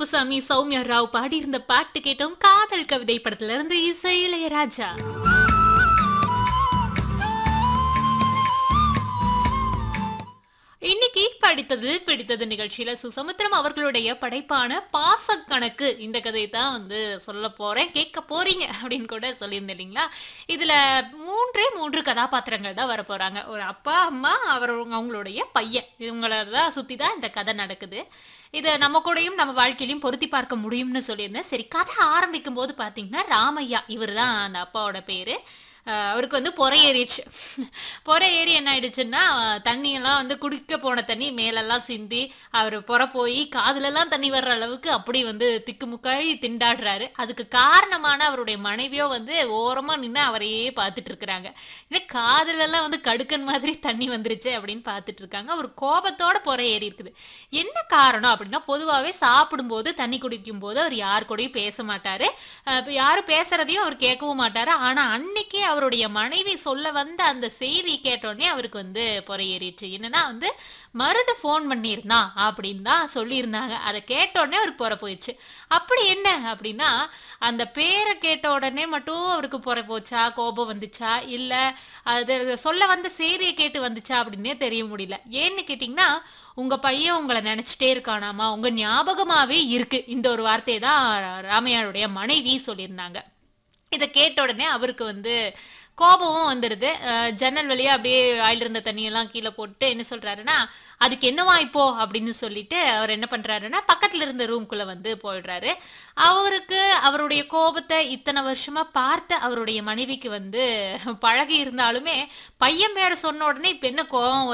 குப்புசாமி சௌமியா ராவ் பாடியிருந்த பாட்டு கேட்டோம் காதல் கவிதை படத்துல இருந்து இசை இளையராஜா இன்னைக்கு படித்தது பிடித்தது நிகழ்ச்சியில சுசமுத்திரம் அவர்களுடைய படைப்பான பாசக்கணக்கு இந்த கதையை தான் வந்து சொல்ல போறேன் கேட்க போறீங்க அப்படின்னு கூட சொல்லியிருந்தேன் இல்லைங்களா இதுல மூன்றே மூன்று கதாபாத்திரங்கள் தான் வர போறாங்க ஒரு அப்பா அம்மா அவர் அவங்களுடைய பையன் இவங்கள தான் சுத்தி தான் இந்த கதை நடக்குது இதை நம்ம கூடயும் நம்ம வாழ்க்கையிலையும் பொருத்தி பார்க்க முடியும்னு சொல்லியிருந்தேன் சரி கதை ஆரம்பிக்கும் போது பார்த்தீங்கன்னா ராமையா இவர் தான் அந்த அப்பாவோட பேரு அஹ் அவருக்கு வந்து பொறை ஏறிடுச்சு பொறை ஏறி என்ன ஆயிடுச்சுன்னா தண்ணியெல்லாம் வந்து குடிக்க போன தண்ணி மேலெல்லாம் சிந்தி அவர் பொற போய் காதுலெல்லாம் தண்ணி வர்ற அளவுக்கு அப்படி வந்து திக்குமுக்காய் திண்டாடுறாரு அதுக்கு காரணமான அவருடைய மனைவியோ வந்து ஓரமா நின்று அவரையே பார்த்துட்டு இருக்கிறாங்க ஏன்னா காதுலெல்லாம் வந்து கடுக்கன் மாதிரி தண்ணி வந்துருச்சு அப்படின்னு பார்த்துட்டு இருக்காங்க அவர் கோபத்தோட பொறை ஏறி இருக்குது என்ன காரணம் அப்படின்னா பொதுவாகவே சாப்பிடும்போது தண்ணி குடிக்கும் போது அவர் யார் கூடயும் பேச மாட்டாரு அஹ் இப்ப யாரும் பேசுறதையும் அவர் கேட்கவும் மாட்டாரு ஆனா அன்னைக்கே அவருடைய மனைவி சொல்ல வந்த அந்த செய்தி கேட்டோடனே அவருக்கு வந்து பொறையேறிச்சு என்னன்னா வந்து மருது ஃபோன் பண்ணியிருந்தான் அப்படின்னு தான் சொல்லியிருந்தாங்க அதை கேட்ட உடனே அவருக்கு பொற போயிடுச்சு அப்படி என்ன அப்படின்னா அந்த பேரை கேட்ட உடனே மட்டும் அவருக்கு பொற போச்சா கோபம் வந்துச்சா இல்ல அது சொல்ல வந்த செய்தியை கேட்டு வந்துச்சா அப்படின்னே தெரிய முடியல ஏன்னு கேட்டிங்கன்னா உங்க பையன் உங்களை நினைச்சிட்டே இருக்கானாமா உங்க ஞாபகமாவே இருக்கு இந்த ஒரு வார்த்தையை தான் ராமையாருடைய மனைவி சொல்லியிருந்தாங்க இதை கேட்ட உடனே அவருக்கு வந்து கோபமும் வந்துடுது அஹ் ஜன்னல் வழியா அப்படியே ஆயில் இருந்த தண்ணியெல்லாம் கீழே போட்டு என்ன சொல்றாருன்னா அதுக்கு என்னவா இப்போ அப்படின்னு சொல்லிட்டு அவர் என்ன பண்றாருன்னா பக்கத்துல இருந்த ரூம்குள்ள வந்து போயிடுறாரு அவருக்கு அவருடைய கோபத்தை இத்தனை வருஷமா பார்த்த அவருடைய மனைவிக்கு வந்து பழகி இருந்தாலுமே பையன் பேரை சொன்ன உடனே இப்ப என்ன கோபம்